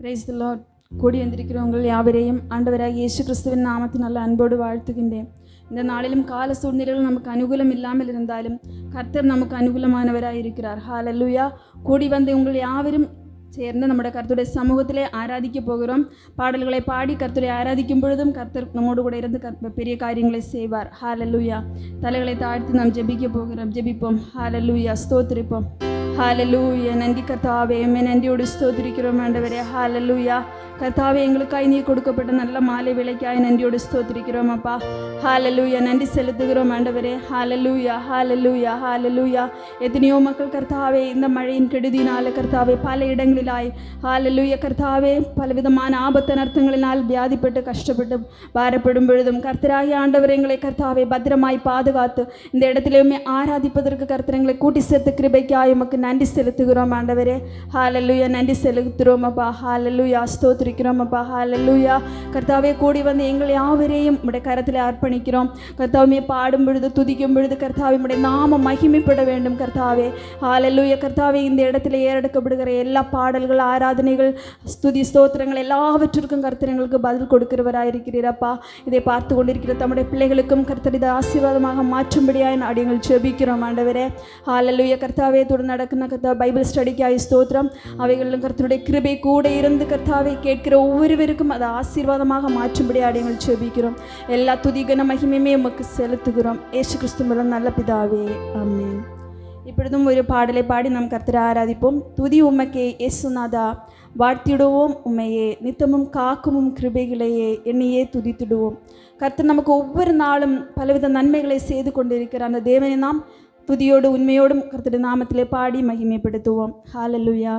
Praise the Lord கூடி வந்திருக்கிறவங்கள் யாவரையும் ஆண்டவராக இயேசு கிறிஸ்துவின் நாமத்தில் நல்ல அன்போடு வாழ்த்துகின்றேன் இந்த நாளிலும் கால சூழ்நிலைகள் நமக்கு அனுகூலம் இல்லாமல் இருந்தாலும் கர்த்தர் நமக்கு அனுகூலமானவராக இருக்கிறார் ஹalleluya கூடி வந்து உங்கள் யாவரும் சேர்ந்து நம்முடைய கர்த்தருடைய சமூகத்திலே ஆராதிக்க போகிறோம் பாடல்களை பாடி கர்த்தரை ஆராதிக்கும் பொழுதும் கர்த்தர் நம்மோடு கூட இருந்து கர்த்த பெரிய காரியங்களை செய்வார் ஹalleluya தலைகளை தாழ்த்தி நாம் ஜெபிக்க போகிறோம் ஜெபிப்போம் ஹalleluya ஸ்தோத்திரிப்போம் ஹalleluya நன்றி கர்த்தாவே எம்மை நன்றியோடு ஸ்தோத்திரிக்கிறோம் ஆண்டவரே ஹalleluya கர்த்தாவே எங்களுக்காய் நீ கொடுக்கப்பட்ட நல்ல மாலை விலைக்காய் நன்றியோடு ஸ்தோத்திரிக்கிறோம் அப்பா ஹalleluya நன்றி செலுத்துகிறோம் ஆண்டவரே ஹalleluya ஹalleluya ஹalleluya எத்தனையோ மக்கள் கர்த்தாவே இந்த மழையின் கெடுதினால கர்த்தாவே பல இடங்களிலாய் ஹalleluya கர்த்தாவே பலவிதமான ஆபத்து அனர்த்தங்களினால் வியாதிப்பட்டு கஷ்டப்பட்டு பாரப்படும் பொழுதும் கர்த்தராகிய ஆண்டவர் எங்களை கர்த்தாவே பத்திரமாய் பாதுகாத்து இந்த இடத்திலுமே ஆராதிப்பதற்கு கர்த்தர் எங்களை கூட்டி சேர்த்து கிருபைக்காய் உமக்கு நன்றி செலுத்துகிறோம் ஆண்டவரே ஹalleluya நன்றி செலுத்துகிறோம் அப்பா ஹalleluya ஸ்தோத்திரிக்கிறோம் அப்பா ஹalleluya கர்த்தாவே கூடி வந்து எங்களை யாவரையும் உடைய கரத்தில் அர்ப்பணிக்கிறோம் கர்த்தாவே பாடும் பொழுது துதிக்கும் பொழுது கர்த்தாவே உடைய நாம மகிமைப்பட வேண்டும் கர்த்தாவே ஹalleluya கர்த்தாவே இந்த இடத்துல ஏறெடுக்கப்படுகிற எல்லா பாடல்கள் ஆராதனைகள் ஸ்துதி ஸ்தோத்திரங்கள் எல்லாவற்றிற்கும் கர்த்தர் எங்களுக்கு பதில் கொடுக்கிறவராக இருக்கிறீரப்பா இதை பார்த்து கொண்டிருக்கிற தம்முடைய பிள்ளைகளுக்கும் கர்த்தர் இதை ஆசீர்வாதமாக மாற்றும்படியாய் நாடி எங்கள் ஜெபிக்கிறோம் ஆண்டவரே ஹalleluya கர்த்தாவே தொடர்ந்து நடക്കുന്ന கர்த்தா பைபிள் ஸ்டடிக்காய் ஸ்தோத்திரம் அவைகளிலும் கர்த்தருடைய கிருபை கூட இருந்து கர்த்தாவை கேட்கிற ஒவ்வொருவருக்கும் அதை ஆசீர்வாதமாக மாற்றும்படியாய் எங்கள் ஜெபிக்கிறோம் எல்லா துதிகன மகிமையுமே உமக்கு செலுத்துகிறோம் ஏசு கிறிஸ்து மூலம் நல்ல பிதாவே ஆமென் இப்பொழுதும் ஒரு பாடலை பாடி நாம் கர்த்தரை ஆராதிப்போம் துதி உமக்கே இயேசுநாதா வாழ்த்திடுவோம் உம்மையே நித்தமும் காக்குமும் கிருபைகளையே என்னையே துதித்திடுவோம் கர்த்தர் நமக்கு ஒவ்வொரு நாளும் பலவித நன்மைகளை செய்து கொண்டிருக்கிற அந்த தேவனை நாம் துதியோடு உண்மையோடும் கர்த்தருடைய நாமத்திலே பாடி மகிமைப்படுத்துவோம் ஹalleluya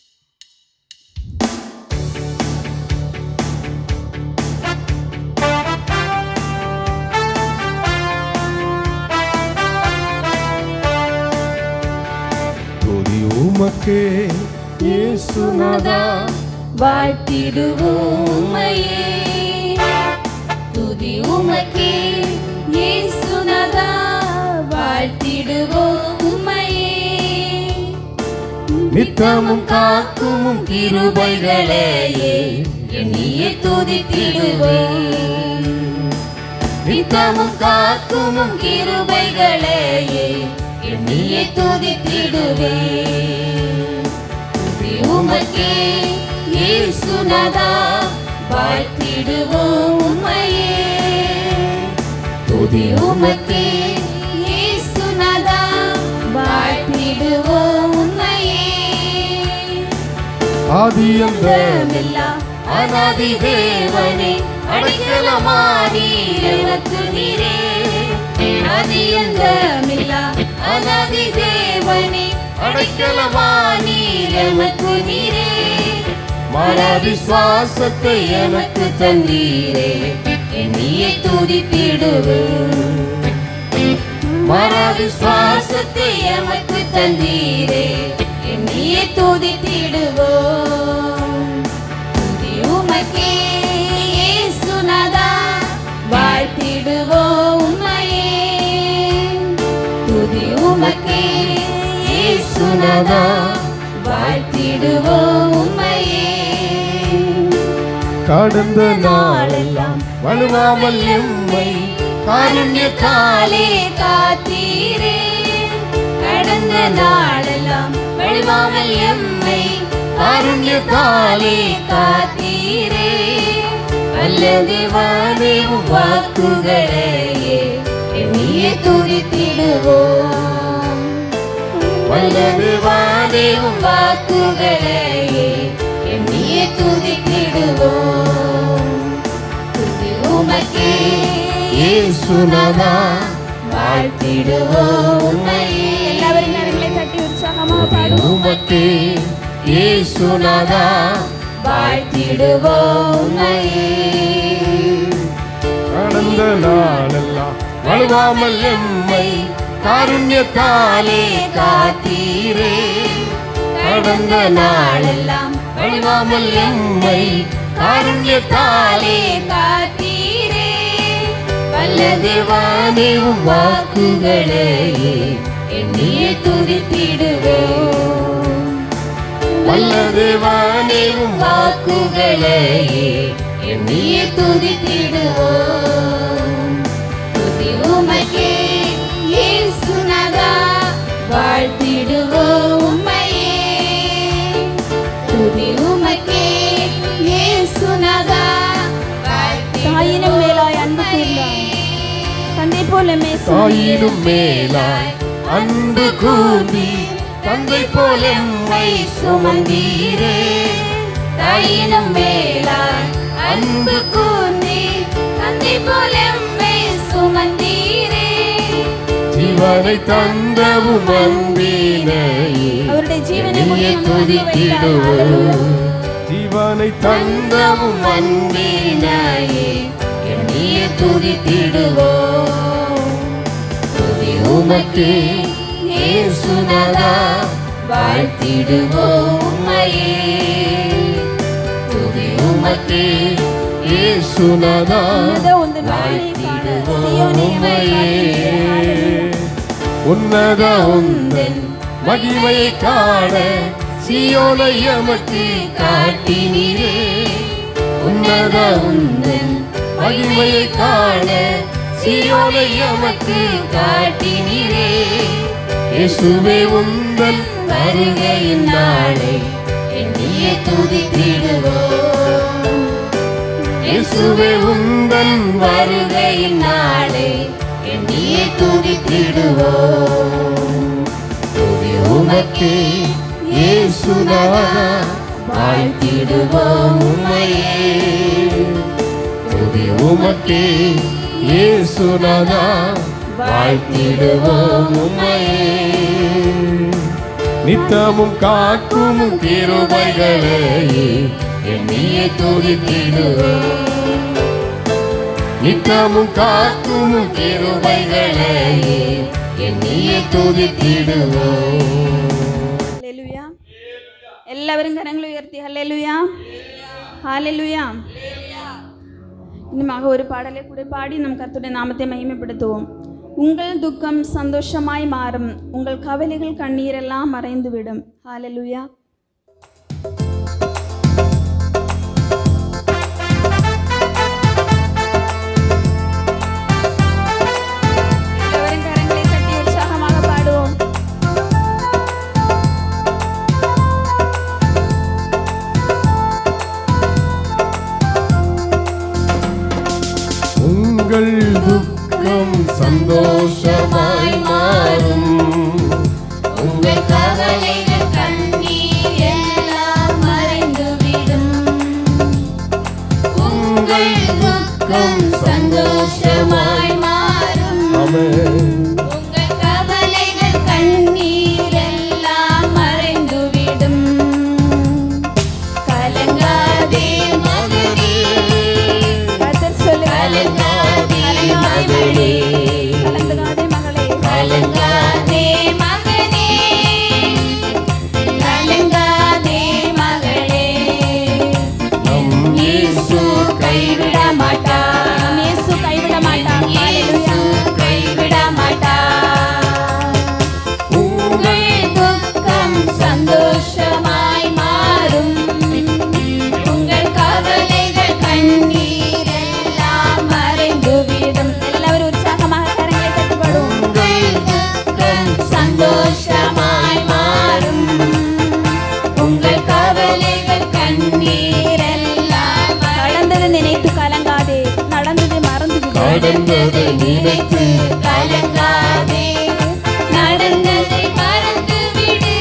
துதி உமக்கே இயேசுநாதா வாழ்த்திடுவோம் உம்மையே துதி உமக்கே இயேசுநாதா வாழ்த்திடுவோம் உம்மையே நித்தமும் காக்குமும் கிருபைகளையே எண்ணியே துதித்திடுவேன் நித்தமும் காக்குமும் கிருபைகளையே எண்ணியே துதித்திடுவேன் துதி உமக்கே இயேசுநாதா வாழ்த்திடுவோம் உம்மையே துதி உமக்கே இயேசுநாதா வாழ்த்திடுவோம் உம்மையே ஆதியந்த அந்தமெல்லாம் அனாதி தேவனே அடைக்கலமானீர் எனக்கு நீரே அதியந்தமில்லா அனாதி தேவனே அடைக்கலமானீர் எனக்கு நீரே மாறாதி சுவாசத்தை எனக்கு தந்தீரே என்னையே துதித்திடுவேன் மறாவி சுவாசத்தை எமக்கு தந்தீரே என்னையே துதித்திடுவோம் துதி உமக்கே இயேசுநாதா வாழ்த்திடுவோம் உம்மையே துதி உமக்கே இயேசுநாதா வாழ்த்திடுவோம் உம்மையே கடந்த நாளெல்லாம் வலுவாமல் எம்மை காருண்யத்தாலே காத்தீரே கடந்த நாளெல்லாம் வழிவாமல் எம்மை காருண்யத்தாலே காத்தீரே வல்ல தேவானே உம் வாக்குகளையே எண்ணியே துதித்திடுவோம் வல்ல தேவானே உம் வாக்குகளையே எண்ணியே துதித்திடுவோம் துதி உமக்கே இயேசுநாதா வாழ்த்திடுவோம் உம்மையே எல்லாவரும் கரங்களை தட்டி உற்சாகமாக பாடுவோம் உமக்கே இயேசுநாதா வாழ்த்திடுவோம் உம்மையே கடந்த நாளெல்லாம் வலுவாமல் எம்மை காருண்யத்தாலே காத்தீரே கடந்த நாளெல்லாம் வலுவாமல் எம்மை காருண்யத்தாலே காத்தீரே வல்ல தேவானே உம் வாக்குகளையே எண்ணியே துதித்திடுவோம் வல்ல தேவனே உம் வாக்குகளையே எண்ணியே துதித்திடுவோம் துதி உமக்கே இயேசுநாதா வாழ்த்திடுவோம் உம்மையே துதி உமக்கே இயேசுநாதா தாயினும் மேலாய் அன்பு கூர்ந்தாய் தந்தை போல தாயினும் மேலாய் அன்பு கூர்ந்தி தந்தை போல எம்மை சுமந்தீரே தாயினும் மேலாய் அன்பு கூர்ந்தே தந்தை போல எம்மை சுமந்தீரே ஜீவனை தந்தவும் அன்பினையே அவருடைய ஜீவனை எண்ணியே துதித்திடுவோம் ஜீவனை தந்தவும் அன்பினையே எண்ணிய துதித்திடுவோம் துதி உமக்கே இயேசுநாதா வாழ்த்திடுவோம் உம்மையே துதி உமக்கே இயேசுநாதா உன்னத உந்தன் மகிமையை காண சீயோனே உன்னத உந்தன் மகிமையை காண சியோனை எமக்கு காட்டினீரே உன்னத உந்தன் மகிமையை காண சியோனை எமக்கு காட்டினீரே இயேசுவே உந்தன் வருகையின் நாளை எண்ணிய துதித்திடுவோம் இயேசுவே உந்தன் வருகையின் நாளை எண்ணிய துதித்திடுவோம் துதி உமக்கே இயேசுநாதா வாழ்த்திடுவோம் உம்மையே துதி உமக்கே இயேசுநாதா வாழ்த்திடுவோம் உம்மையே நித்தமும் காக்கும் கிருபைகளையே எண்ணியே துதித்திடுவோம் நித்தமும் காக்கும் கிருபைகளையே எண்ணியே துதித்திடுவோம் ஹalleluya എല്ലാവരും കരങ്ങൾ ഉയർത്തി ഹല്ലേലൂയ ഹല്ലേലൂയ ഇനിமாக ஒரு பாடலை கூட பாடி நம் கர்த்தருடைய நாமத்தை மகிமைப்படுத்துவோம் உங்கள் துக்கம் சந்தோஷமாய் மாறும் உங்கள் கவலைகள் கண்ணீரெல்லாம் மறைந்துவிடும் ஹalleluya எல்லாரும் கரங்களை தட்டி உற்சாகமாக பாடுவோம் உங்கள் துக்கம் சந்தோஷமாய் மாறும் உங்கள் கவலைகள் கண்ணீர் எல்லாம் மறைந்துவிடும் உங்கள் துக்கம் சந்தோஷமாய் மாறும் ஆமென். உங்கள் கவலைகள் கண்ணீர் எல்லாம் மறைந்துவிடும் கலங்காதே மகனே கர்த்தர் சொல்லுங்க கலங்காதே மகளே கலந்துகாதே மகளே கலங்காதே மகனே கலங்காதே மகளே நம் இயேசு கைவிட மாட்டார் நம் இயேசு கைவிட மாட்டார் இயேசு ஹalleluya கைவிட மாட்டார் உங்கள் துக்கம் சந்தோஷமாய் மாறும் உங்கள் கவலைகள் கண்ணீர் எல்லாம் மறைந்துவிடும் എല്ലാവരും ഉത്സാഹமாக കരങ്ങളെ തട്ടിപ്പാടും உங்கள் துக்கம் சந்தோஷமாய் மாறும் உங்கள் கவலைகள் கண்ணீர் எல்லாம் நடந்தது நினைத்து கலங்காதே நடந்தது மறந்து விடு. கடந்ததை நினைத்து கலங்காதே நடந்ததை மறந்துவிடு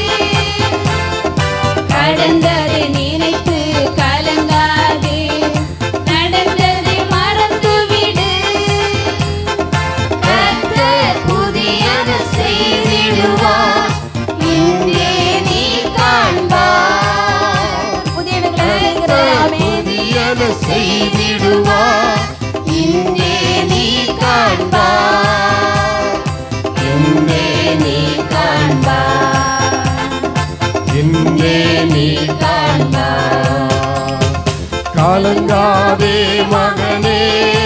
கடந்ததை நினைத்து கலங்காதே நடந்ததை மறந்துவிடு கர்த்தர் புதியன செய்திடுவார் இங்கே நீ காண்பார் புதியவைகளை செய்கிறவர் ஆமென். புதியன செய்திடுவார் இங்கே நீ காண்பார் இங்கே நீ காண்பார் என்னே நீ காண்பார் காலங்காதே மகனே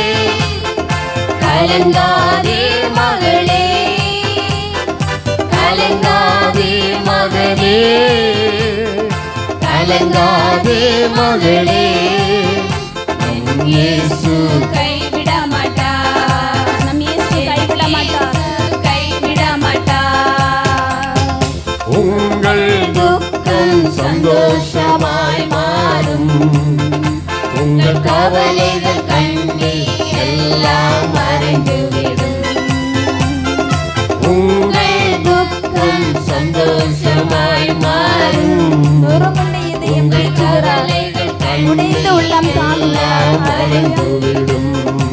கலங்காதே மகளே கலங்காதே மகனே கலங்காதே மகளே நம் இயேசு கைவிட மாட்டார் நம் இயேசு கைவிட மாட்டார் கைவிட மாட்டார் உங்கள் துக்கம் சந்தோஷமாய் மாறும் உங்கள் கவலைகள் கண்ணீர் எல்லாம் மறைந்துவிடும் உங்கள் துக்கம் சந்தோஷமாய் மாறும் நொறுங்குண்ட இதயம் உங்கள் தேற்றுகிறார் கவலைகள் உடைந்த உள்ளம் தாங்குகிறார் மறைந்துவிடும்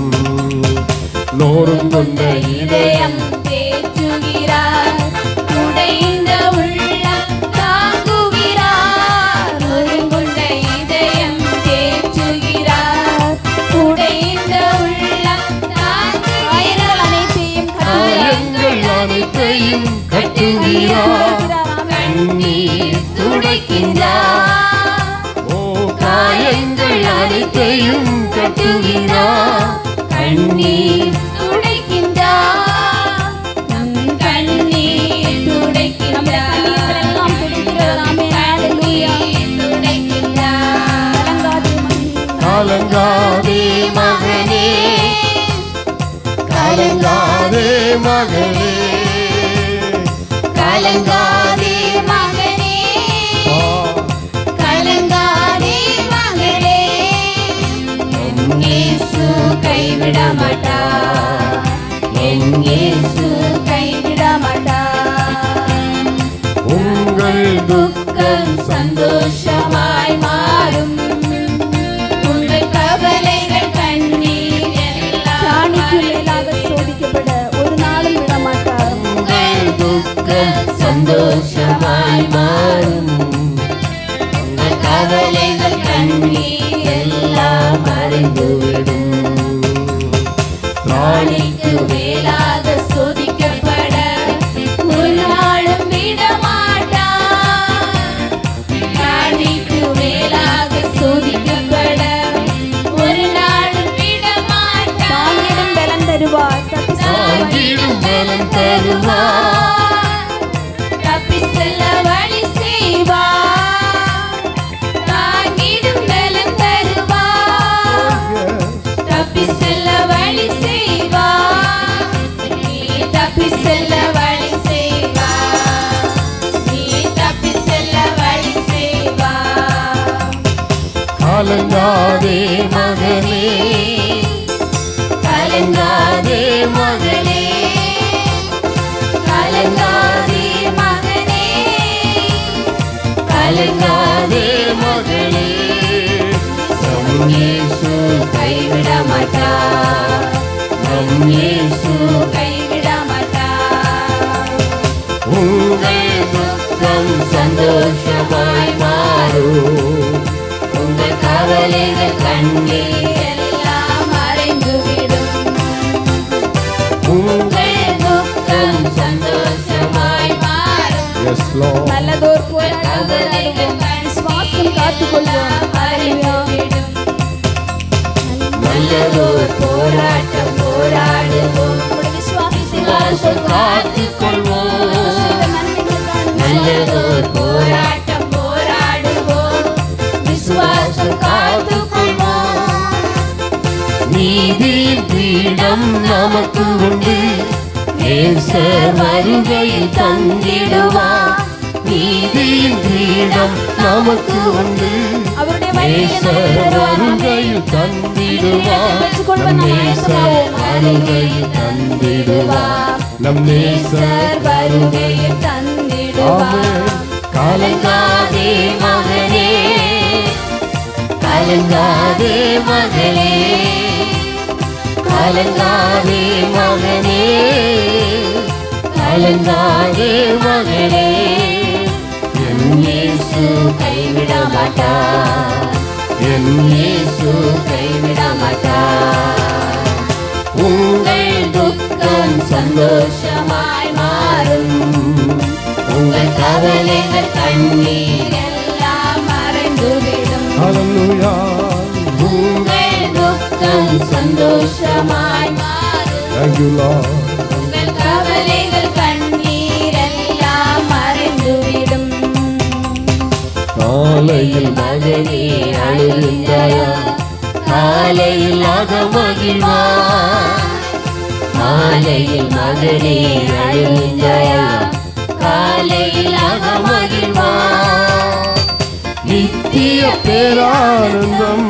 நோருங்குண்ட இதயம் இதயம் தேற்றுகிறார் உடைந்த உள்ளம் தாங்குகிறார் நொறுங்குண்ட இதயம் தேற்றுகிறார் உடைந்த உள்ளம் ஆயிரங்கள் தாங்குகிறார் அனைத்தையும் கட்டுகிறார் ஆயங்கள் அனைத்தையும் கட்டுகிறார் கண்ணீர் துடைக்கின்றார் ஓ காயங்கள் அனைத்தையும் கட்டுகிறார் கண்ணீர் துடைக்கின்றார் நம் கண்ணீர் துடைக்கின்றார் எல்லாம் துடைக்கிறார். ஆமென். ஹalleluya. துடைக்கின்றார் கலங்காதே மகனே. கலங்காதே மகளே கலங்காதே கலங்காதே மகனே வா, கலங்காதே மகளே என் இயேசு கைவிட மாட்டார் என் இயேசு கைவிட மாட்டார் உங்கள் துக்கம் சந்தோஷமாய் மாறும் உங்கள் கவலைகள் கண்ணீர் எல்லாம் ராணிக்கு மேலாக சோதிக்கப்பட ஒரு நாளும் விட மாட்டார் உங்கள் துக்கம் சந்தோஷமாய் மாறும் உங்கள் கவலைகள் கண்ணீர் எல்லாம் மறைந்துவிடும் ராணிக்கு மேலாக சோதிக்கப்பட ஒரு நாளும் விட மாட்டார் ராணிக்கு மேலாக சோதிக்கப்பட ஒரு நாளும் விட மாட்டார் தாங்கிடும் பலன் தருவார் தப்பி தாங்கிடும் பலம் தருவார் தப்பி செல்ல வழி செய்வார் தாங்கிடும் பலன் தருவார் தப்பி செல்ல வழி செய்வார் நீ தப்பி செல்ல வழி செய்வார் நீ தப்பி செல்ல வழி செய்வார் கலங்காதே மகனே கலங்காதே மகளே கலங்காதே மகனே கலங்காதே மகளே நம் இயேசு கைவிட மாட்டார் நம் இயேசு கைவிட மாட்டார் உங்கள் துக்கம் சந்தோஷமாய் மாறும் உங்கள் கவலைகள் கண்ணீர் எல்லாம் மறைந்துவிடும் உங்கள் துக்கம் சந்தோஷமாய் மாறும் Yes, Lord. நல்லதோர் போராட்டம் போராடுவோம் விசுவாசம் காத்துக்கொள்வோம் ஹalleluya. நல்லதோர் போராட்டம் போராடுவோம் உம்முடைய விசுவாசத்தை விசுவாசம் காத்துக்கொள்வோம் செய்த நன்மைகளுக்கான நல்லதோர் போராட்டம் போராடுவோம் விசுவாசம் காத்துக்கொள்வோம் நீதியின் பீடம் நமக்கு உண்டு நேசர் வருகையில் தங்கிடுவார் நீதியின் பீடம் நமக்கு உண்டு அவருடைய நேசர் வருகையில் தந்திடுவார் நம் நேசர் வருகையில் தந்திடுவார் நம் நேசர் வருகையில் வருகையில் தந்திடுவார் ஆமென். கலங்காதே மகனே கலங்காதே மகளே கலங்காதே மகனே கலங்காதே மகளே என் இயேசு கைவிட மாட்டார் என் இயேசு கைவிட மாட்டார் உங்கள் துக்கம் சந்தோஷமாய் மாறும் உங்கள் கவலைகள் கண்ணீர் எல்லாம் மறைந்துவிடும் ஹalleluya உங்கள் துக்கம் சந்தோஷமாய் மாறும் Thank you, Lord. உங்கள் கவலைகள் கண்ணீர் எல்லாம் மறைந்துவிடும் நான் காலையில் மகனே அழுகின்றாயா காலையில் அகமகிழ்வா காலையில் மகனே அழுகின்றாயா காலையில் அகமகிழ்வா நித்திய பேரானந்தம்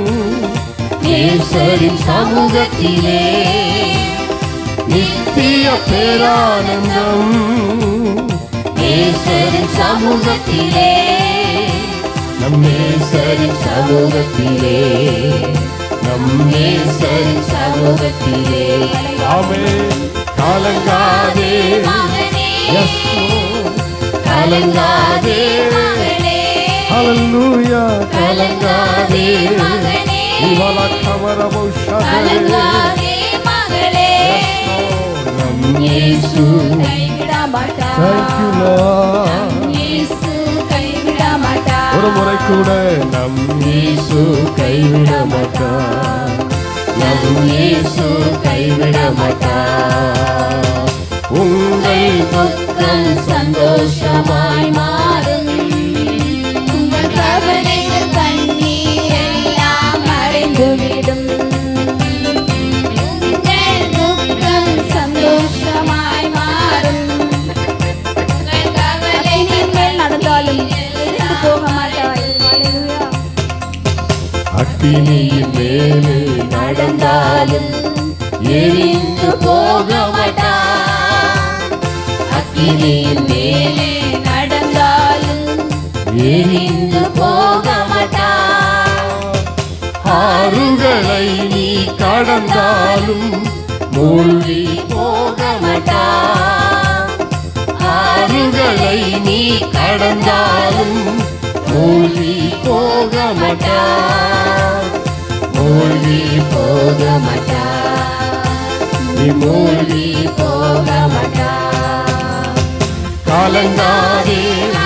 நேசரின் சமூகத்திலே நித்திய பேரானந்தம் நேசரின் சமூகத்திலே நம் நேசரின் சமூகத்திலே நம் நேசரின் சமூகத்திலே ஆமே காலங்காதே மகனே Yes, Lord. கலங்காதே மகளே Hallelujah. கலங்காதே மகனே இவள கவரபௌஷதே. கலங்காதே மகளே நம் இயேசு கைவிட மாட்டார் Thank you, Lord. இயேசு கைவிட மாட்டார் ஒரு முறை கூட நம் இயேசு கைவிட மாட்டார் நம் இயேசு கைவிட மாட்டார் உங்கள் துக்கம் சந்தோஷமாய் மாறும் உங்கள் கவலைகள் கண்ணீர் எல்லாம் மறைந்துவிடும் உங்கள் துக்கம் சந்தோஷமாய் மாறும் உங்கள் கவலைகள் மேல் நடந்தாலும் எரிந்து போக மாட்டாய் Hallelujah. அக்கினியின் மேலே நடந்தாலும் எரிந்து போக மாட்டார் அக்கினியின் மேலே நடந்தாலும் எரிந்து போக மாட்டார் ஆறுகளை நீ கடந்தாலும் மூழ்கி போக மாட்டார் ஆறுகளை நீ கடந்தாலும் மூழ்கி போக மாட்டார் மூழ்கி போக மாட்டார் நீ மூழ்கி போக மாட்டார் காலங்காதே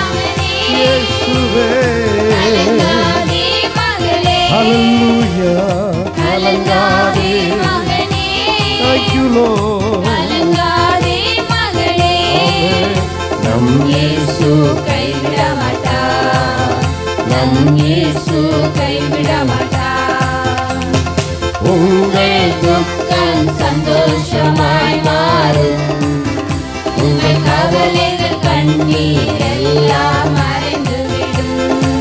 இயேசுவே கலங்காதே மகளே Hallelujah. கலங்காதே மகனே Thank you, Lord. கலங்காதே மகளே Amen. நம் இயேசு கைவிட மாட்டார் நம் இயேசு கைவிட மாட்டார் உங்கள் துக்கம் சந்தோஷமாய் மாறும் உங்கள் கவலைகள் கண்ணீர் எல்லாம் மறைந்துவிடும்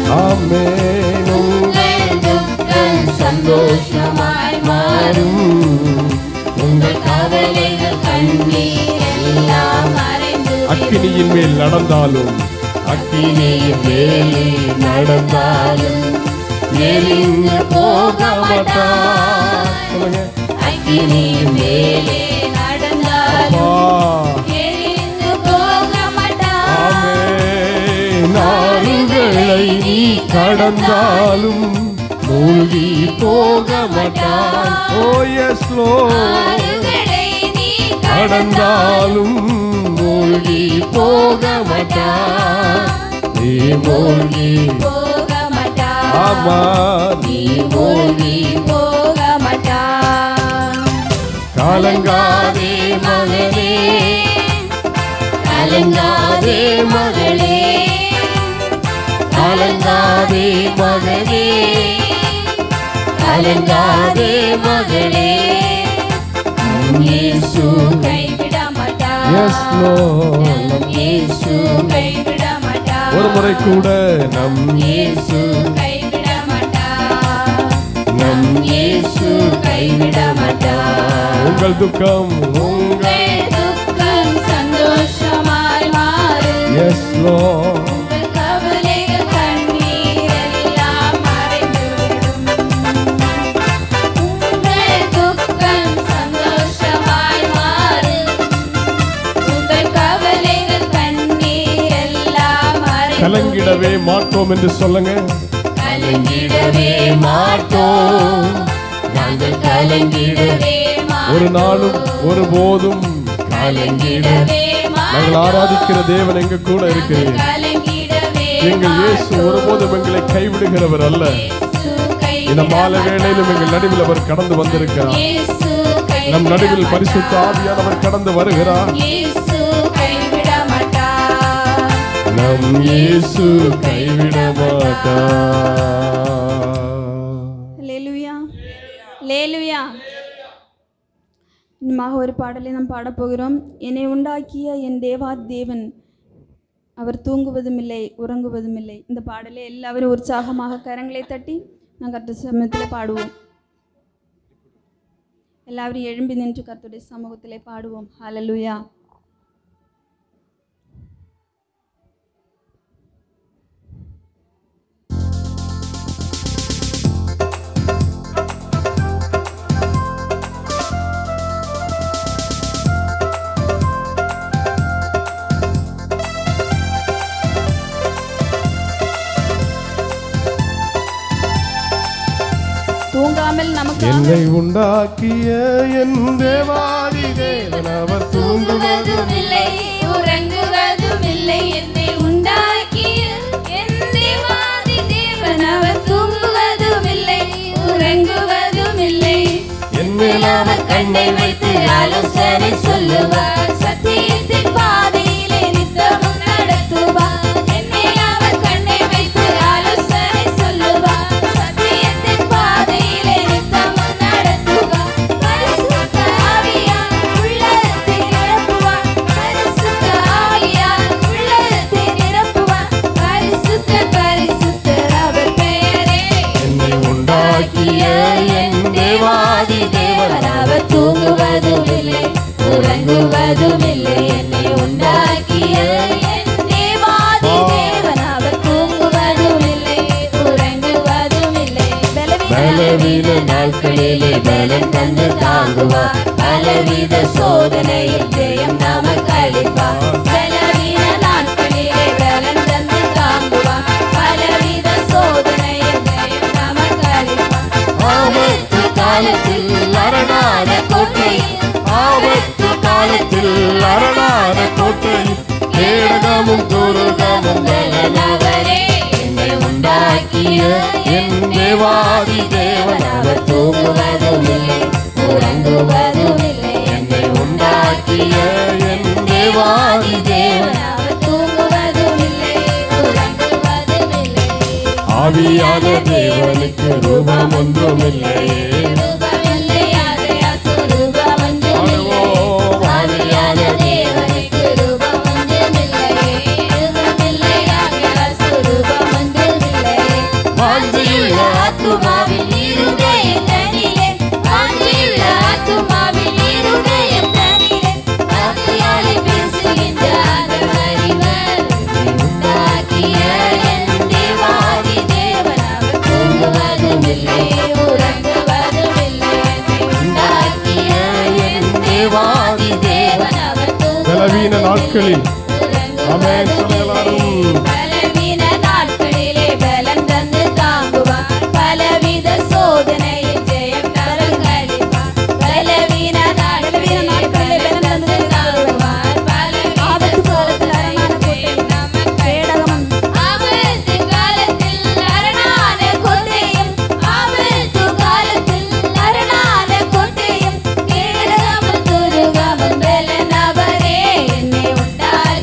ஆமென் உங்கள் துக்கம் சந்தோஷமாய் மாறும் உங்கள் கவலைகள் கண்ணீர் எல்லாம் மறைந்துவிடும் அக்கினியின் மேல் நடந்தாலும் அக்கினியின் மேலே நடந்தாலும் எரிந்து போக மாட்டார் சொல்லுங்க அக்கினியின் மேலே நடந்தாலும் அப்பா எரிந்து போக மாட்டார் ஆமென் நாடுகளை நீ கடந்தாலும் மூழ்கி போக மாட்டான் ஓ எஸ் லோ ஆறுகளை நீ கடந்தாலும் மூழ்கி போக மாட்டான் நீ மூழ்கி போக மாட்டார் ஆமா நீ மூழ்கி போக மாட்டார் காலங்காதே மகனே கலங்காதே மகளே கலங்காதே மகனே கலங்காதே மகளே இயேசு கைவிட மாட்டார் எஸ் லோ இயேசு கைவிட மாட்டார் ஒரு முறை கூட நம் இயேசு கைவிட மாட்டார் நம் இயேசு கைவிட மாட்டார் உங்கள் துக்கம் உங்கள் உங்கள் துக்கம் சந்தோஷமாய் மாறும் எஸ் லோ உங்கள் கவலைகள் கண்ணீர் எல்லாம் மறைந்துவிடும் உங்கள் துக்கம் சந்தோஷமாய் மாறும் உங்கள் கவலைகள் கண்ணீர் எல்லாம் மறைந்துவிடும் கலங்கிடவே மாட்டோம் என்று சொல்லுங்க கலங்கிடவே மாட்டோம் நாங்கள் கலங்கிடவே ஒரு நாளும் ஒருபோதும் கலங்கிடவே நாங்கள் ஆராதிக்கிற தேவன் எங்க கூட இருக்கிறேன் கலங்கிடவே எங்கள் இயேசு ஒருபோதும் எங்களை கைவிடுகிறவர் அல்ல இந்த மாலை வேளையிலும் எங்கள் நடுவில் அவர் கடந்து வந்திருக்கிறார் நம் நடுவில் பரிசுத்த ஆவியானவர் கடந்து வருகிறார் இயேசு கைவிட மாட்டார் நம் இயேசு கைவிட மாட்டார் லேலுயா லேலுயா இனிமாக ஒரு பாடலை நாம் பாடப்போகிறோம் என்னை உண்டாக்கிய என் தேவா தேவன் அவர் தூங்குவதும் இல்லை உறங்குவதும் இல்லை இந்த பாடலை எல்லாரும் உற்சாகமாக கரங்களை தட்டி நான் கர்த்த சமயத்தில் பாடுவோம் எல்லாரும் எழும்பி நின்று கர்த்தருடைய சமூகத்திலே பாடுவோம் ஹalleluya தூங்காமல் நமக்காக என்னை உண்டாக்கிய என் தேவாதி தேவன் அவர் தூங்குவது தூங்குவதும் இல்லை உறங்குவதும் இல்லை என்னை உண்டாக்கிய என் தேவாதி தேவன் அவர் தூங்குவதும் இல்லை உறங்குவதும் இல்லை என் மேல் அவர் கண்ணை வைத்து ஆலோசனை சொல்லுவார் சத்தியத்தின் பாதையிலே நித்தமும் நடத்துவார் என்னை அவர் கண்ணை வைத்து ஆலோசனை சொல்லுவார் சத்தியத்தின் பாதையிலே நித்தமும் நடத்துவார் பரிசுத்த ஆவியார் உள்ளத்தை நிரப்புவார் பரிசுத்த ஆவியார் உள்ளத்தை நிரப்புவார் பரிசுத்த பரிசுத்தர் அவர் பெயரே என்னை உண்டாக்கிய என் தேவாதி தேவன் அவர் தூங்குவதும் இல்லை உறங்குவதும் இல்லை என்னை உண்டாக்கிய என் தேவாதி தேவன் அவர் தூங்குவதும் இல்லை உறங்குவதும் இல்லை பலவீன நாட்களிலே பலன் தந்து தாங்குவார் பலவித சோதனையில் ஜெயம் நமக்கு அளிப்பார் பலவீன நாட்களிலே பலன் தந்து தாங்குவார் பலவித சோதனையில் ஜெயம் நமக்கு அளிப்பார் ஆபத்து காலத்தில் அரணான கோட்டை ஆபத்து காலத்தில் அரணான கோட்டை கேடகமும் துருகமும் பலனவரே என்னை உண்டாக்கிய என் தேவாதி தேவன் அவர் தூங்குவதும் இல்லை உறங்குவதும் இல்லை என்னை உண்டாக்கிய என் தேவாதி தேவன் அவர் தூங்குவதும் இல்லை உறங்குவதும் இல்லை ஆவியான தேவனுக்கு ரூபம் ஒன்றும் இல்லையே ரூபமில்லை அது அசுரூபம் ஒன்றுமில்லை ஆடுவோம் ஆவியான தேவனுக்கு ரூபம் ஒன்றுமில்லை ரூபமில்லை ஆகிய அசுரூபம் ஒன்றுமில்லை வாஞ்சியுள்ள ஆத்துமாவில் இருதய தனிலே வாஞ்சியுள்ள ஆத்துமாவில் இருதய தனிலே ஆவியாலே பேசுகின்ற ஆண்டவர் உண்டாக்கிய என் தேவாதி தேவன் அவர் தூங்குவதும் இல்லை உறங்குவதும் இல்லை என்னை உண்டாக்கிய என் தேவாதி தேவன் அவர் பலவீன நாட்களில் ஆமென் சொல்ல எல்லாரும் பலவீன நாட்களிலே பலன் தந்து தாங்குவார் பலவித சோதனையில் ஜெயம் நமக்கு அளிப்பார் பலவீன நாட்களிலே பலன் தந்து தாங்குவார் பலவித சோதனையில் ஜெயம் நமக்கு கேடகமும் ஆபத்து காலத்தில் அரணான கோட்டையும் ஆபத்து காலத்தில் அரணான கோட்டையும் கேடகமும் துருகமும் பலனவரே என்னை உண்டாக்கிய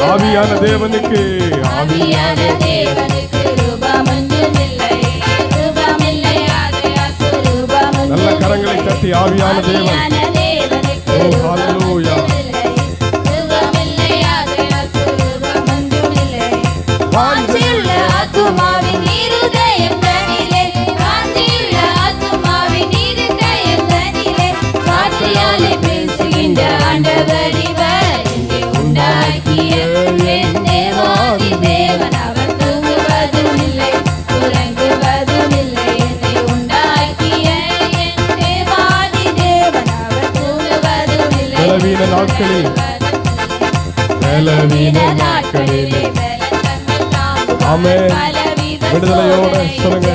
ஆவியான தேவனுக்கு ஆவியான தேவனுக்கு ரூபமொன்றுமில்லை ரூபமில்லை ஆகையால் சுரூபமொன்றுமில்லை. நல்ல கரங்களை தட்டி ஆவியான தேவன் ஆவியான தேவனுக்கு ஓ, ஹalleluya. ரூபமொன்றுமில்லை. ரூபமில்லை ஆகையால் சுரூபமொன்றுமில்லை. வாஞ்சியுள்ள ஆத்துமாவின் இருதயம் தனிலே வாஞ்சியுள்ள ஆத்துமாவின் இருதயம் தனிலே வார்த்தையாலே பேசுகின்ற ஆண்டவர் இவர் என்னை உண்டாக்கிய என் தேவாதி தேவன் அவர் தூங்குவதும் இல்லை உறங்குவதும் இல்லை என்னை உண்டாக்கிய என் தேவாதி தேவன் அவர் தூங்குவதும் இல்லை பலவீன நாட்களில் பலவீன நாட்களிலே ஆமென். விடுதலையோட சொல்லுங்க.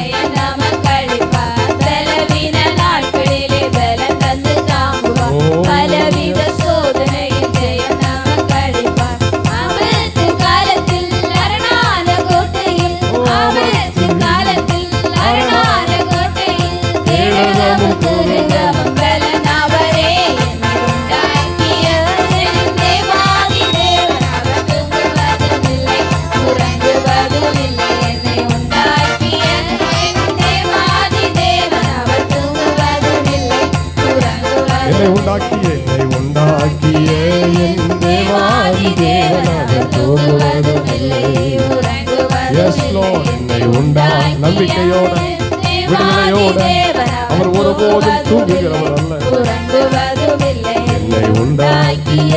ஓ. பலவித சோதனையில் ஜெயம் நமக்கு அளிப்பார். ஆபத்து காலத்தில் அரணான கோட்டையில், ஆபத்து காலத்தில் அரணான கோட்டையில், தேவகமும் குருகமும் பலன் அவரே. என்னை உண்டாக்கிய என் தேவாதி தேவன் அவர் தூங்குவதும் இல்லை, உறங்குவதும் இல்லை. என்னை உண்டாக்கிய என் தேவாதி தேவன் அவர் தூங்குவதும் இல்லை, உறங்குவதும் என்னை உண்டாக்கிய என்னை உண்டாக்கிய என் தேவாதி தேவன் அவர் தூங்குவதும் இல்லை Yes, Lord. என்னை உண்டா நம்பிக்கையோட விடுதலையோட அவர் ஒருபோதும் தூங்குகிறவர் அல்ல உறங்குவதுமில்லை என்னை உண்டாக்கிய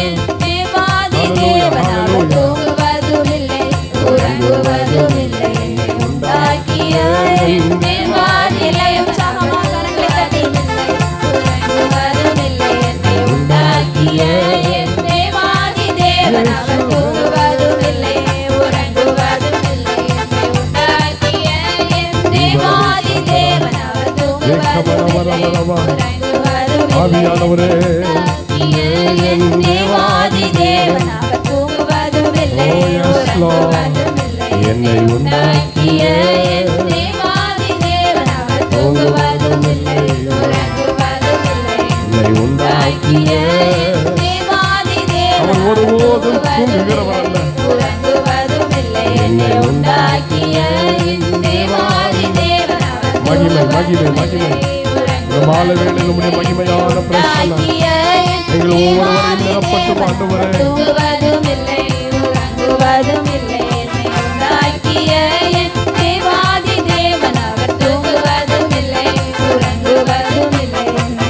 தேவாதி தேவன் அவர் தூங்குவதுமில்லை உறங்குவதுமில்லை என்னை உண்டாக்கிய என் தேவாதி தேவன் உற்சாகமாக கரங்களை தட்டி உறங்குவதுமில்லை என்னை உண்டாக்கிய என் தேவாதி தேவன் அவர் தூங்குவதுமில்லை உறங்குவதுமில்லை என்னை உண்டாக்கிய என் தேவாதி தேவன் அவர் தூங்குவதுமில்லை ஆவியானவரே என் தேவாதி தேவன் அவர் தூங்குவதுமில்லை Oh, yes, Lord. உறங்குவதுமில்லை. என்னை உண்டாக்கிய என் தேவாதி தேவன் அவர் தூங்குவதுமில்லை உறங்குவதுமில்லை. என்னை உண்டாக்கிய தேவாதி தேவன் அவர் ஒருபோதும் தூங்குகிறவர் அல்ல உறங்குவதுமில்லை. என்னை உண்டாக்கிய என் தேவாதி தேவன் அவர் மகிமை, மகிமை, மகிமை. இந்த மாலை வேளையில் உம்முடைய மகிமையான பிரசன்னம் எங்கள் ஒவ்வொருவரையும் நிரப்பட்டும் ஆண்டவரே. தூங்குவதுமில்லை, உறங்குவதுமில்லை. என்னை உண்டாக்கிய என் தேவாதி தேவன் அவர் தூங்குவதுமில்லை, உறங்குவதுமில்லை.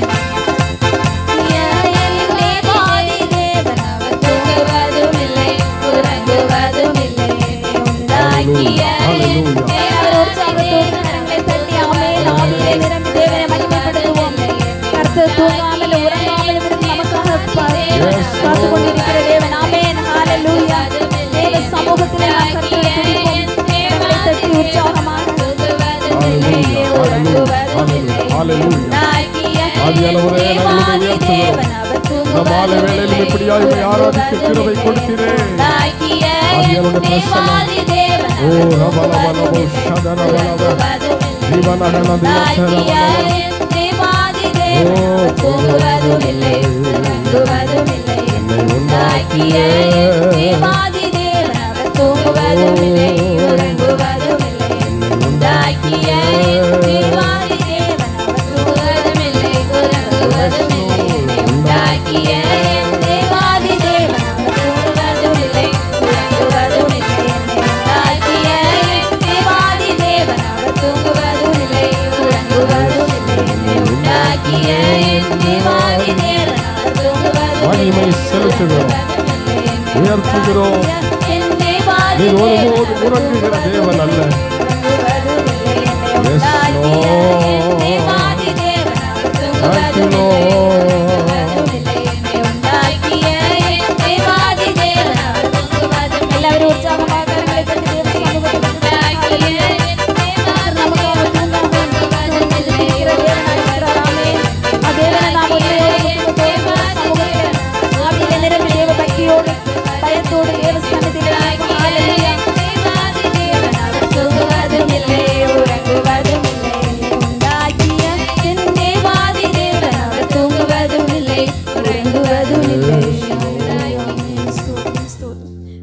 என் தேவாதி தேவன் அவர் தூங்குவதுமில்லை, உறங்குவதுமில்லை. என்னை உண்டாக்கிய என் Hallelujah. தேவன் உற்சாகத்தோடு கரங்களை தட்டி ஆமென். ஆவியிலே நிரம்பி தேவனை மகிமைப்படுத்துவோம். கர்த்தர் தூங்காமல் உறங்காமல் இருந்து நமக்காக பா- Yes, காத்துக் கொண்டிருக்கிற தேவன். ஆமென். ஹalleluya. தேவ சமூகத்திலே நாம் கர்த்தரை துதிப்போம். கரங்களை தட்டி உற்சாகமாக Hallelujah, hallelujah, hallelujah, hallelujah. ஆவியானவரே, நாங்கள் உம்மை உயர்த்துகிறோம். இந்த மாலை வேளையிலும் இப்படியாய் உம்மை ஆராதிக்க கிருபை கொடுத்தீரே. ஆவியானவருடைய பிரசன்னம். ஓ, ரபலபலபோ, ஷதரபலப. ஜீவனகன தியசரபலப. ஓ, தூங்குவதுமில்லை உறங்குவதுமில்லை என்னை உண்டாக்கிய தேவாதி தேவன் அவர் தூங்குவதுமில்லை உறங்குவதுமில்லை என்னை உண்டாக்கிய தேவாதி தேவன் அவர் தூங்குவதுமில்லை உறங்குவதுமில்லை என்னை உண்டாக்கிய தேவாதி தேவன் அவர் தூங்குவதுமில்லை உறங்குவதுமில்லை என்னை உண்டாக்கிய தேவாதி தேவன் அவர் தூங்குவதுமில்லை உறங்குவதுமில்லை என்னை உண்டாக்கிய தேவாதி தேவன் அவர் தூங்குவதுமில்லை மகிமை செலுத்துகிறோம் உயர்த்துகிறோம் என் தேவாதி நீர் தேவன் ஒருபோதும் உறங்குகிற தேவன் அல்ல Yes, Lord. Thank you, എല്ലാവരും ഉത്സാഹമായ കരങ്ങളെ തട്ടി ദൈവസമൂഹത്തിൽ നമുക്കാக தூங்காமல் இருக்கிற தேவனாய் இருக்கிறாராமே. ആ தேவனை நாம் உண்மையோடு முற்றுமுட்டோடு சமூகத்தில் ஆவியிலே நிரம்பி தேவ பக்தியோடு பயத்தோடு தேவ சன்னதியில் நாம் ஹalleluya. தூங்குவதுமில்லை, உறங்குவதுமில்லை. உண்டாக்கிய என் தேவாதி தேவன் அவர் தூங்குவதுமில்லை, உறங்குவதுமில்லை. ஸ்தோத்திரம், ஸ்தோத்திரம்.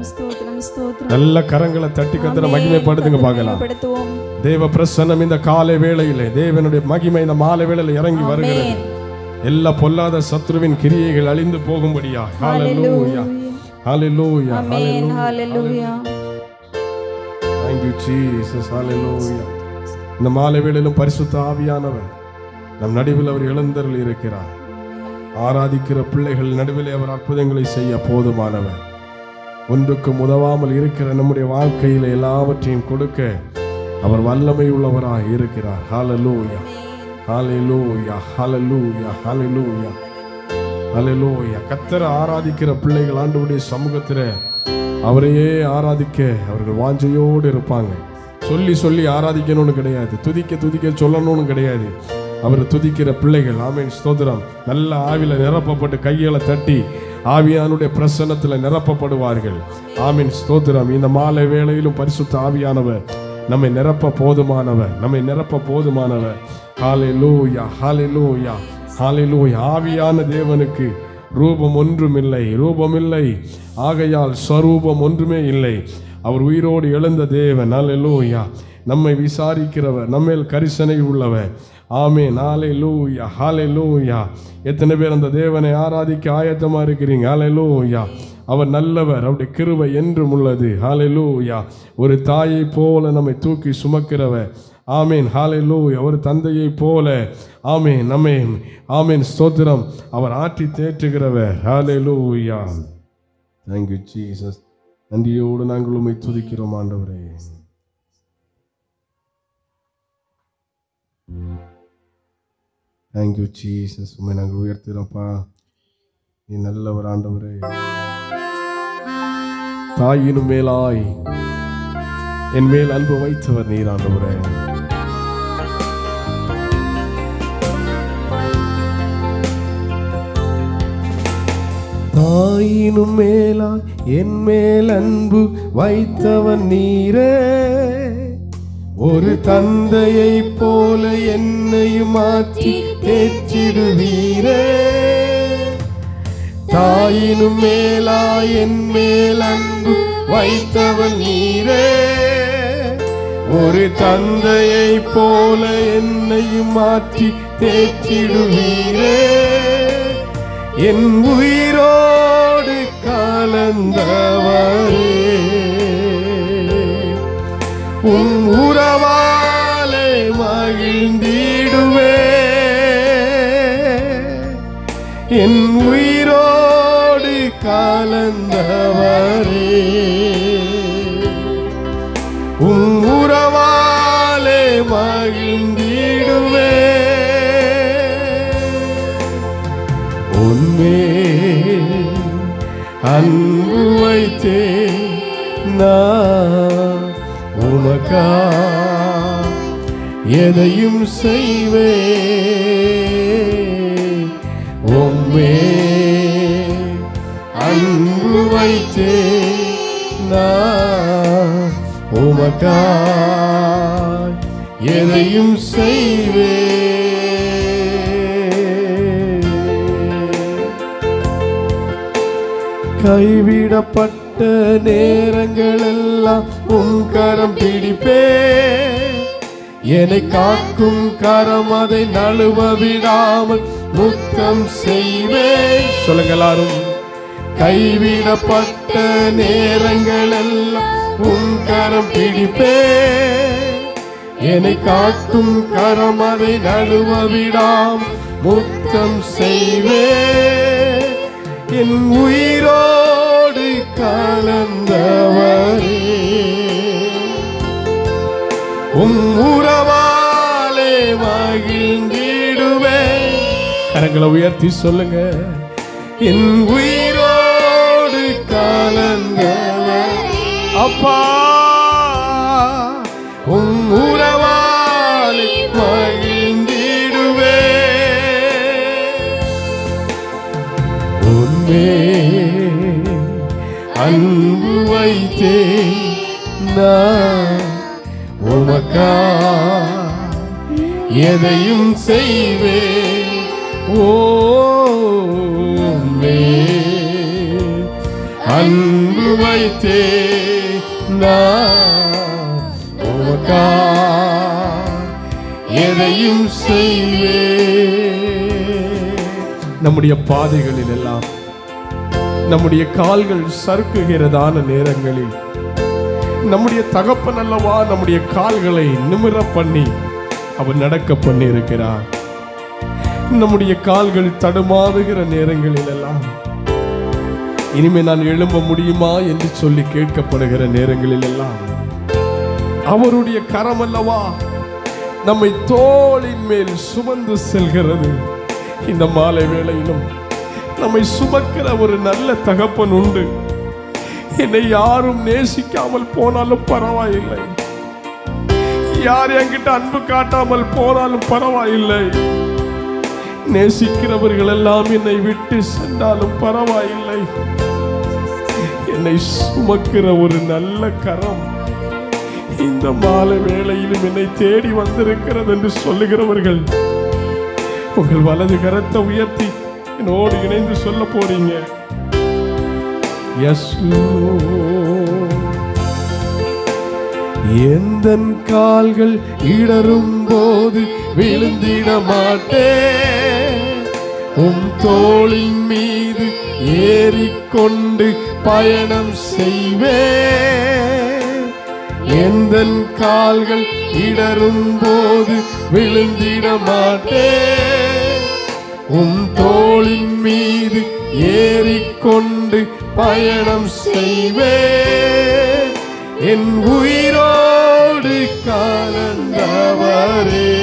ஸ்தோத்திரம் ஸ்தோத்திரம் நல்ல கரங்களை தட்டி கத்திர மகிமைப்படுத்துங்க பார்க்கலாம் படுத்துவோம் தேவ பிரசன்னம் இந்த காலை வேளையிலே தேவனுடைய மகிமை இந்த மாலை வேளையில இறங்கி வருகிறது எல்லா பொல்லாத சத்ருவின் கிரியைகள் அழிந்து போகும்படியா ஹalleluya ஹalleluya ஆமென் ஹalleluya thank you jesus hallelujah இந்த மாலை வேளையிலும் பரிசுத்த ஆவியானவர் நம் நடுவில் அவர் எழுந்தருள் இருக்கிறார் ஆராதிக்கிற பிள்ளைகள் நடுவில் அவர் அற்புதங்களை செய்ய போதுமானவர் ஒன்றுக்கும் உதவாமல் இருக்கிற நம்முடைய வாழ்க்கையில் எல்லாவற்றையும் கொடுக்க அவர் வல்லமை உள்ளவராக இருக்கிறார் ஹalleluya ஹalleluya ஹalleluya ஹalleluya ஹalleluya கத்தரை ஆராதிக்கிற பிள்ளைகள் ஆண்டவருடைய சமூகத்தில் அவரையே ஆராதிக்க அவர்கள் வாஞ்சையோடு இருப்பாங்க சொல்லி சொல்லி ஆராதிக்கணும்னு கிடையாது துதிக்க துதிக்க சொல்லணும்னு கிடையாது அவர் துதிக்கிற பிள்ளைகள் ஆமீன் ஸ்தோத்திரம் நல்ல ஆவில நிரப்பப்பட்டு கைகளை தட்டி ஆவியானுடைய பிரசன்னத்தில் நிரப்பப்படுவார்கள் ஆமீன் ஸ்தோத்திரம் இந்த மாலை வேளையிலும் பரிசுத்த ஆவியானவர் நம்மை நிரப்ப போதுமானவர் நம்மை நிரப்ப போதுமானவர் ஹalleluya ஹalleluya ஹalleluya ஆவியான தேவனுக்கு ரூபம் ஒன்றுமில்லை ரூபமில்லை ஆகையால் ஸ்வரூபம் ஒன்றுமே இல்லை அவர் உயிரோடு எழுந்த தேவன் ஹalleluya நம்மை விசாரிக்கிறவர் நம்மேல் கரிசனை உள்ளவர் ஆமே நாளை லூயா ஹாலே லூயா எத்தனை பேர் அந்த தேவனை ஆராதிக்க ஆயத்தமா இருக்கிறீங்க ஹாலே லூயா அவர் நல்லவர் அவருடைய கிருபை என்றும் உள்ளது ஹாலே லூயா ஒரு தாயை போல நம்மை தூக்கி சுமக்கிறவர் ஆமீன் ஹாலே லூயா ஒரு தந்தையை போல ஆமீன் நம்மை ஆமீன் ஸ்தோத்திரம் அவர் ஆற்றி தேற்றுகிறவர் ஹாலே லூயா தேங்க்யூ ஜீசஸ் நன்றியோடு நாங்கள் உண்மை துதிக்கிறோம் ஆண்டவரே தேங்க்யூ ஜீசஸ் உண்மை நாங்கள் உயர்த்துகிறோம்ப்பா நீ நல்லவர் ஆண்டவரே தாயினும் மேலாய் என் மேல் அன்பு வைத்தவர் நீர் ஆண்டவரே தாயினும் மேலாய் என் மேல் அன்பு வைத்தவன் நீரே ஒரு தந்தையை போல என்னையும் மாற்றி தேற்றிடுவீரே தாயினும் மேலாய் என் மேல் அன்பு வைத்தவன் நீரே ஒரு தந்தையை போல என்னையும் மாற்றி தேற்றிடுவீரே என் உயிரோடு கலந்தவரே உன் உறவாலே மகிழ்ந்திடுவே என் உயிரோடு கலந்தவரே உன் உறவாலே மகிழ்ந்திடுவே உன்மே அன்பு வைத்தே நான் உனக்கா எதையும் செய்வே உம்மே அன்பு வைத்தே நான் உமக்கா எதையும் செய்வே கைவிடப்பட்ட நேரங்களெல்லாம் உன் கரம் பிடிப்பே என்னை காக்கும் கரம் அதை நழுவ விடாமல் முத்தம் செய்வே சொல்லுங்க எல்லாரும் கைவிடப்பட்ட நேரங்களெல்லாம் உன் கரம் பிடிப்பே என்னை காக்கும் கரம் அதை நழுவ விடாமல் முத்தம் செய்வே என் உயிரோடு கலந்தவரே உம் உறவாலே மகிழ்ந்திடுவே கரங்களை உயர்த்தி சொல்லுங்க என் உயிரோடு கலந்தவர் அப்பா உம் உறவாலே மகிழ்ந்திடுவே உன்மே அன்பு வைத்தே நான் உமக்கா எதையும் செய்வே ஓமே அன்பு வைத்தே நான் உமக்கா எதையும் செய்வே நம்முடைய பாதைகளில் எல்லாம் நம்முடைய கால்கள் சறுக்குகிறதான நேரங்களில் நம்முடைய தகப்பன் அல்லவா நம்முடைய கால்களை நிமிர பண்ணி அவர் நடக்க பண்ணி இருக்கிறார் நம்முடைய கால்கள் தடுமாறுகிற நேரங்களில் எல்லாம் இனிமே நான் எழும்ப முடியுமா என்று சொல்லி கேட்கப்படுகிற நேரங்களில் எல்லாம் அவருடைய கரம் அல்லவா நம்மை தோளின் மேல் சுமந்து செல்கிறது இந்த மாலை வேளையிலும் நம்மை சுமக்கிற ஒரு நல்ல தகப்பன் உண்டு என்னை யாரும் நேசிக்காமல் போனாலும் பரவாயில்லை யார் என்கிட்ட அன்பு காட்டாமல் போனாலும் பரவாயில்லை நேசிக்கிறவர்கள் எல்லாம் என்னை விட்டு சென்றாலும் பரவாயில்லை என்னை சுமக்கிற ஒரு நல்ல கரம் இந்த மாலை வேளையிலும் என்னை தேடி வந்திருக்கிறது என்று சொல்லுகிறவர்கள் உங்கள் வலது கரத்தை உயர்த்தி என்னோடு இணைந்து சொல்ல போறீங்க எஸ் எந்த கால்கள் இடரும் போது விழுந்திட மாட்டேன் உம் தோளின் மீது ஏறிக்கொண்டு பயணம் செய்வேன் எந்த கால்கள் இடரும் போது விழுந்திட மாட்டேன் உம் தோளின் மீது ஏறிக்கொண்டு பயணம் செய்வேன் என் உயிரோடு கலந்தவரே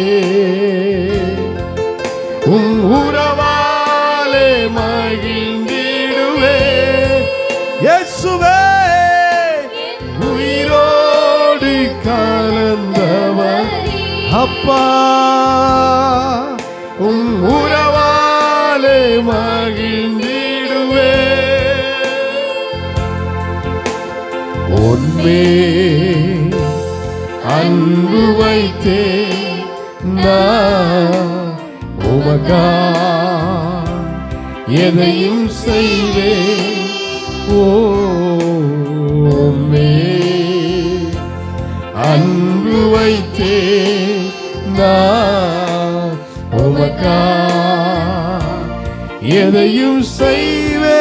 உம் உறவாலே மகிழ்ந்திடுவே இயேசுவே உயிரோடு கலந்தவர் அப்பா உம் உறவாலே மகிழ்ந்திடுவே உன்மே அன்பு வைத்தே நான் உமகா எதையும் செய்வே ஓமே அன்பு வைத்தே நான் உமக்கா எதையும் செய்வே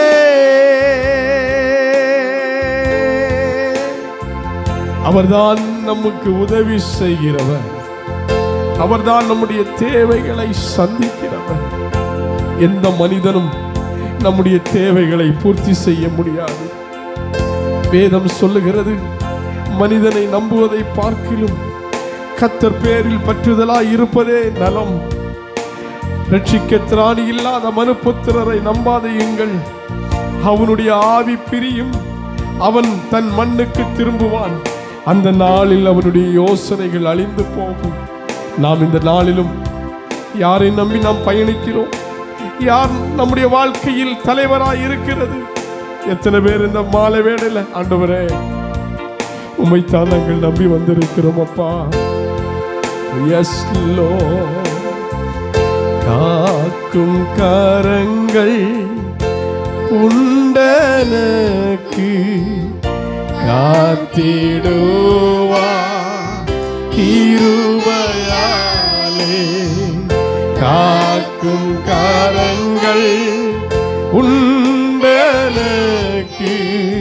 அவர்தான் நமக்கு உதவி செய்கிறவர் அவர்தான் நம்முடைய தேவைகளை சந்திக்கிறவர் எந்த மனிதனும் நம்முடைய தேவைகளை பூர்த்தி செய்ய முடியாது வேதம் சொல்லுகிறது மனிதனை நம்புவதை பார்க்கிலும் கத்தர் பேரில் பற்றுதலாய் இருப்பதே நலம் ரட்சிக்க திராணி இல்லாத மனுபுத்திரரை நம்பாதையுங்கள் அவனுடைய ஆவி பிரியும் அவன் தன் மண்ணுக்கு திரும்புவான் அந்த நாளில் அவனுடைய யோசனைகள் அழிந்து போகும் நாம் இந்த நாளிலும் யாரை நம்பி நாம் பயணிக்கிறோம் யார் நம்முடைய வாழ்க்கையில் தலைவராய் இருக்கிறது எத்தனை பேர் இந்த மாலை வேளையில ஆண்டவரே உம்மைத்தான் நாங்கள் நம்பி வந்திருக்கிறோம் அப்பா எஸ் லோ காக்கும் கரங்கள் உண்டனக்கு காத்திடுவா கிருபையாலே காக்கும் கரங்கள் உண்டனக்கு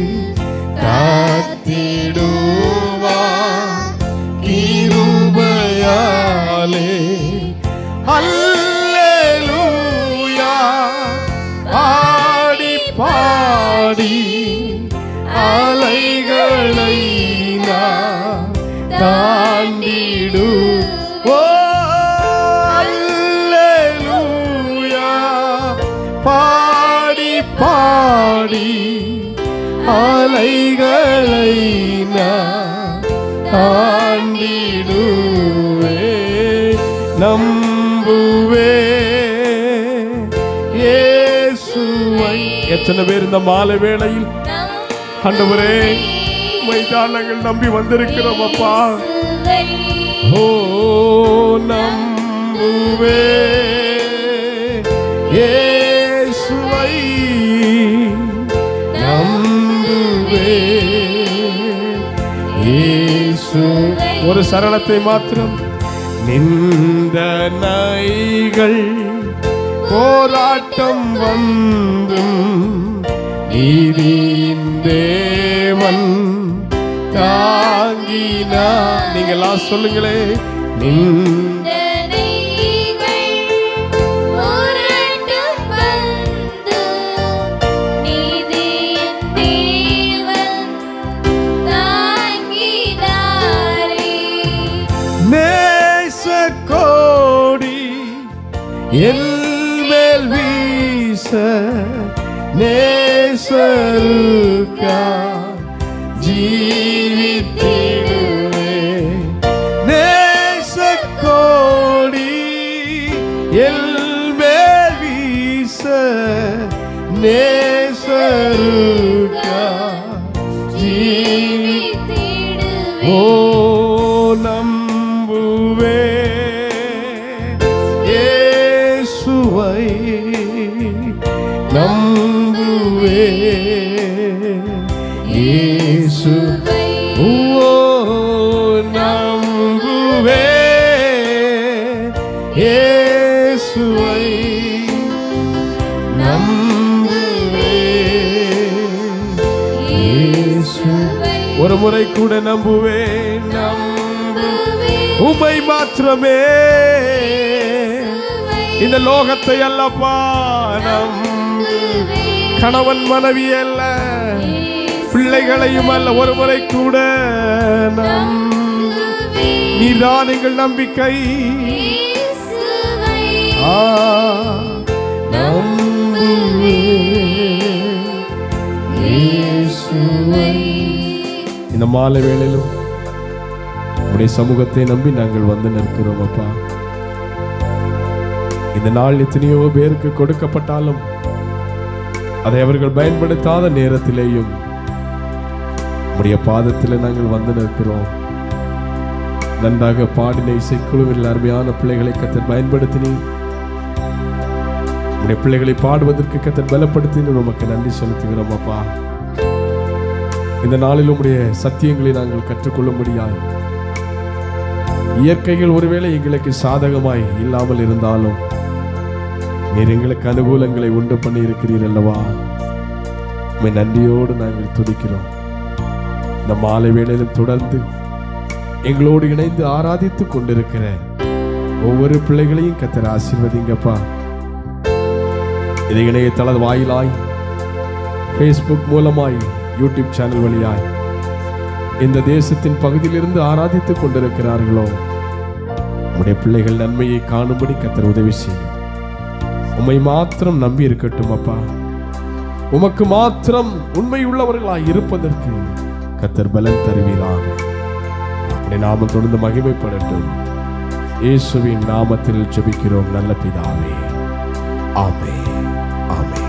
காத்திடுவா கிருபையாலே அல்லேலூயா பாடி பாடி அலைகளை நான் தாண்டிடு ஓ அல்லேலூயா பாடி பாடி அலைகளை நான் தாண்டிடுவே நம்புவே இயேசுவை எத்தனை பேர் இந்த மாலை வேளையில் ஆண்டவரே மைதானங்கள் நம்பி வந்திருக்கிறோம் அப்பா ஓ நம்புவே இயேசுவை நம்புவே ஒரு சரணத்தை மாத்திரம் நிந்தனைகள் போராட்டம் வந்தும் நீதியின் தேவன் தாங்கினா நீங்களாம் சொல்லுங்களே நின் நேச கோடி எல்மேல் வீச நேசருக்கா ஜீவித்திடுவே நேச கோடி எல்மேல் வீச நேசருக்கா ஜீவி ஓ நம்புவே இயேசுவை நம்புவே இயேசு ஓ நம்புவே இயேசுவை நம்புவே இயேசு ஒரு முறை கூட நம்புவேன் நம்பு உமை மாத்திரமே இந்த லோகத்தை அல்லப்பா நம்பு கணவன் மனைவி அல்ல பிள்ளைகளையும் அல்ல ஒரு முறை கூட நம்பு நீதான் எங்கள் நம்பிக்கை ஆ நம்புவேன் இயேசுவை இந்த மாலை வேளையிலும் உடைய சமூகத்தை நம்பி நாங்கள் வந்து நிற்கிறோம் அப்பா இந்த நாள் எத்தனையோ பேருக்கு கொடுக்கப்பட்டாலும் அதை அவர்கள் பயன்படுத்தாத நேரத்திலேயும் உடைய பாதத்தில் நாங்கள் வந்து நிற்கிறோம் நன்றாக பாடின இசைக்குழுவில் அருமையான பிள்ளைகளை கத்தர் பயன்படுத்தினீர் உடைய பிள்ளைகளை பாடுவதற்கு கத்தர் பலப்படுத்தினீர் உமக்கு நன்றி செலுத்துகிறோம் அப்பா இந்த நாளில் உம்முடைய சத்தியங்களை நாங்கள் கற்றுக்கொள்ளும்படியாய் இயற்கைகள் ஒருவேளை எங்களுக்கு சாதகமாய் இல்லாமல் இருந்தாலும் நீர் எங்களுக்கு அனுகூலங்களை உண்டு பண்ணி இருக்கிறீர் அல்லவா உம்மை நன்றியோடு நாங்கள் துதிக்கிறோம் இந்த மாலை வேளையிலும் தொடர்ந்து எங்களோடு இணைந்து ஆராதித்து கொண்டிருக்கிற ஒவ்வொரு பிள்ளைகளையும் கத்தர் ஆசீர்வதிங்கப்பா இது இணையதள வாயிலாய் ஃபேஸ்புக் மூலமாய் யூடியூப் சேனல் வழியாய் இந்த தேசத்தின் பகுதியிலிருந்து ஆராதித்துக் கொண்டிருக்கிறார்களோ உம்முடைய பிள்ளைகள் நன்மையை காணும்படி கத்தர் உதவி செய்யும் உம்மை மாத்திரம் நம்பி இருக்கட்டும் அப்பா உமக்கு மாத்திரம் உண்மை உள்ளவர்களாய் இருப்பதற்கு கத்தர் பலன் தருவீராக உடைய நாமம் தொடர்ந்து மகிமைப்படட்டும் இயேசுவின் நாமத்தில் ஜெபிக்கிறோம் நல்ல பிதாவே ஆமே ஆமே